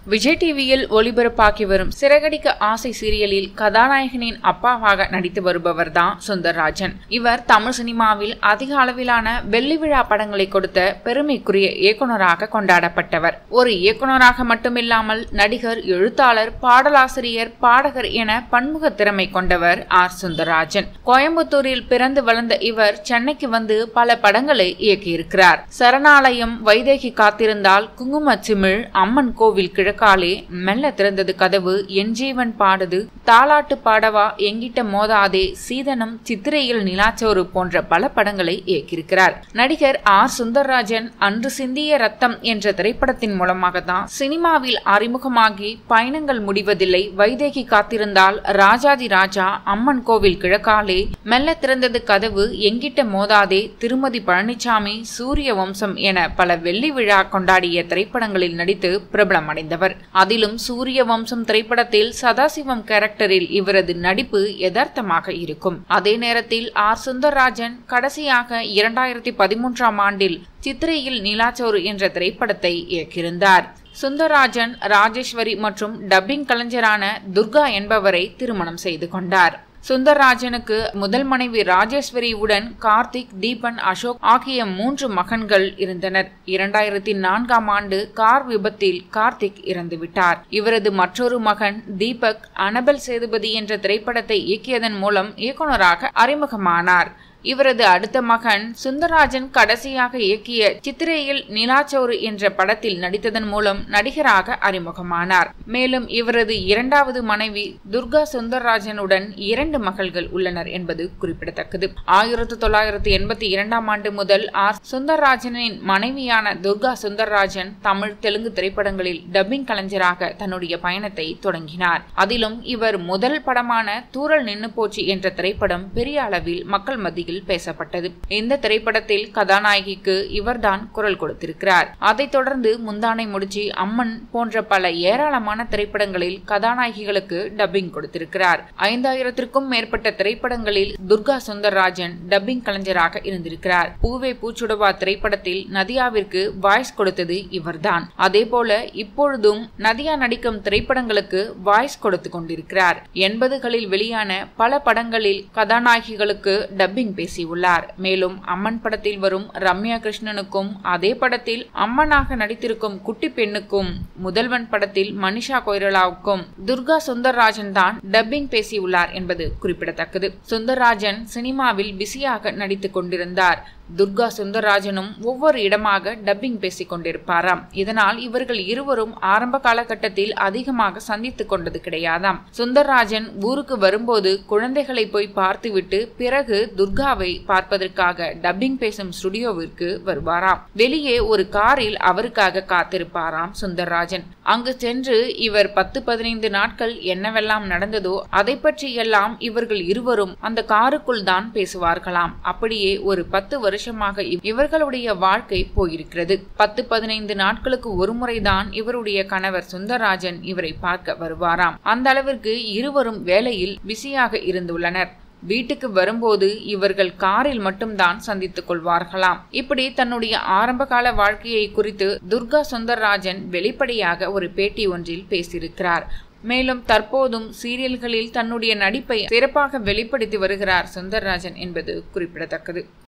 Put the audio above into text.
விஜய் டிவியில் ஒளிபரப்பாக்கி வரும் சிறகடிக்க ஆசை சீரியலில் கதாநாயகனின் அப்பாவாக நடித்து வருபவர் தான் சுந்தர்ராஜன் இவர் தமிழ் சினிமாவில் அதிக அளவிலான வெள்ளி விழா படங்களை கொடுத்த பெருமைக்குரிய இயக்குனராக கொண்டாடப்பட்டவர் ஒரு இயக்குனராக மட்டுமில்லாமல் நடிகர் எழுத்தாளர் பாடலாசிரியர் பாடகர் என பன்முக திறமை கொண்டவர் ஆர் சுந்தரராஜன் கோயம்புத்தூரில் பிறந்து வளர்ந்த இவர் சென்னைக்கு வந்து பல படங்களை இயக்கியிருக்கிறார் சரணாலயம் வைதேகி காத்திருந்தால் குங்குமச்சிமிழ் அம்மன் கோவில் கிழக்காலே மெல்ல திறந்தது கதவு என் ஜீவன் பாடுது தாலாட்டு பாடவா எங்கிட்ட மோதாதே சீதனம் சித்திரையில் நிலாச்சோறு போன்ற பல படங்களை இயக்கியிருக்கிறார் நடிகர் ஆர் சுந்தர்ராஜன் அன்று சிந்திய ரத்தம் என்ற திரைப்படத்தின் மூலமாக தான் சினிமாவில் அறிமுகமாகி பயணங்கள் முடிவதில்லை வைதேகி காத்திருந்தால் ராஜாதி ராஜா அம்மன் கோவில் கிழக்காலே மெல்ல திறந்தது கதவு எங்கிட்ட மோதாதே திருமதி பழனிசாமி சூரிய வம்சம் என பல வெள்ளி விழா கொண்டாடிய திரைப்படங்களில் நடித்து பிரபலமடைந்தவர் அதிலும் சூரிய வம்சம் திரைப்படத்தில் சதாசிவம் கேரக்டரில் இவரது நடிப்பு யதார்த்தமாக இருக்கும் அதே நேரத்தில் ஆர் சுந்தர்ராஜன் கடைசியாக இரண்டாயிரத்தி பதிமூன்றாம் ஆண்டில் சித்திரையில் நிலாச்சோறு என்ற திரைப்படத்தை இயக்கியிருந்தார் சுந்தரராஜன் ராஜேஸ்வரி மற்றும் டப்பிங் கலைஞரான துர்கா என்பவரை திருமணம் செய்து கொண்டார் சுந்தர்ராஜனுக்கு முதல் மனைவி ராஜேஸ்வரியுடன் கார்த்திக் தீபன் அசோக் ஆகிய மூன்று மகன்கள் இருந்தனர் இரண்டாயிரத்தி நான்காம் ஆண்டு கார் விபத்தில் கார்த்திக் இறந்துவிட்டார் இவரது மற்றொரு மகன் தீபக் அனபல் சேதுபதி என்ற திரைப்படத்தை இயக்கியதன் மூலம் இயக்குநராக அறிமுகமானார் இவரது அடுத்த மகன் சுந்தரராஜன் கடைசியாக இயக்கிய சித்திரையில் நிலாச்சோறு என்ற படத்தில் நடித்ததன் மூலம் நடிகராக அறிமுகமானார் மேலும் இவரது இரண்டாவது மனைவி துர்கா சுந்தரராஜனுடன் இரண்டு மகள்கள் உள்ளனர் என்பது குறிப்பிடத்தக்கது ஆயிரத்தி தொள்ளாயிரத்தி எண்பத்தி இரண்டாம் ஆண்டு முதல் ஆர் சுந்தரராஜனின் மனைவியான துர்கா சுந்தரராஜன் தமிழ் தெலுங்கு திரைப்படங்களில் டப்பிங் கலைஞராக தன்னுடைய பயணத்தை தொடங்கினார் அதிலும் இவர் முதல் படமான தூரல் நின்னு போச்சு என்ற திரைப்படம் பெரிய அளவில் மக்கள் மத்தியில் மத்தியில் பேசப்பட்டது இந்த திரைப்படத்தில் கதாநாயகிக்கு இவர்தான் குரல் கொடுத்திருக்கிறார் அதைத் தொடர்ந்து முந்தானை முடிச்சு அம்மன் போன்ற பல ஏராளமான திரைப்படங்களில் கதாநாயகிகளுக்கு டப்பிங் கொடுத்திருக்கிறார் ஐந்தாயிரத்திற்கும் மேற்பட்ட திரைப்படங்களில் துர்கா சுந்தர்ராஜன் டப்பிங் கலைஞராக இருந்திருக்கிறார் பூவே பூச்சுடவா திரைப்படத்தில் நதியாவிற்கு வாய்ஸ் கொடுத்தது இவர்தான் அதே போல இப்பொழுதும் நதியா நடிக்கும் திரைப்படங்களுக்கு வாய்ஸ் கொடுத்து கொண்டிருக்கிறார் எண்பதுகளில் வெளியான பல படங்களில் கதாநாயகிகளுக்கு டப்பிங் பேசியுள்ளார் மேலும் அம்மன் படத்தில் வரும் ரம்யா கிருஷ்ணனுக்கும் அதே படத்தில் அம்மனாக நடித்திருக்கும் குட்டி பெண்ணுக்கும் முதல்வன் படத்தில் மனிஷா கொய்ரலாவுக்கும் துர்கா சுந்தர்ராஜன் தான் டப்பிங் பேசியுள்ளார் என்பது குறிப்பிடத்தக்கது சுந்தர்ராஜன் சினிமாவில் பிஸியாக நடித்துக் கொண்டிருந்தார் துர்கா சுந்தரராஜனும் ஒவ்வொரு இடமாக டப்பிங் பேசிக் கொண்டிருப்பாராம் இதனால் இவர்கள் இருவரும் ஆரம்ப காலகட்டத்தில் அதிகமாக சந்தித்துக் கொண்டது கிடையாதாம் சுந்தரராஜன் ஊருக்கு வரும்போது குழந்தைகளை போய் பார்த்துவிட்டு பிறகு துர்காவை பார்ப்பதற்காக டப்பிங் பேசும் ஸ்டுடியோவிற்கு வருவாராம் வெளியே ஒரு காரில் அவருக்காக காத்திருப்பாராம் சுந்தரராஜன் அங்கு சென்று இவர் பத்து பதினைந்து நாட்கள் என்னவெல்லாம் நடந்ததோ அதை பற்றி எல்லாம் இவர்கள் இருவரும் அந்த காருக்குள் தான் பேசுவார்களாம் அப்படியே ஒரு பத்து வருஷம் வருஷமாக இவர்களுடைய வாழ்க்கை போயிருக்கிறது பத்து பதினைந்து நாட்களுக்கு ஒரு முறைதான் இவருடைய கணவர் சுந்தரராஜன் இவரை பார்க்க வருவாராம் அந்த அளவிற்கு இருவரும் வேலையில் பிஸியாக இருந்துள்ளனர் வீட்டுக்கு வரும்போது இவர்கள் காரில் மட்டும்தான் சந்தித்துக் கொள்வார்களாம் இப்படி தன்னுடைய ஆரம்பகால வாழ்க்கையை குறித்து துர்கா சுந்தரராஜன் வெளிப்படையாக ஒரு பேட்டி ஒன்றில் பேசியிருக்கிறார் மேலும் தற்போதும் சீரியல்களில் தன்னுடைய நடிப்பை சிறப்பாக வெளிப்படுத்தி வருகிறார் சுந்தரராஜன் என்பது குறிப்பிடத்தக்கது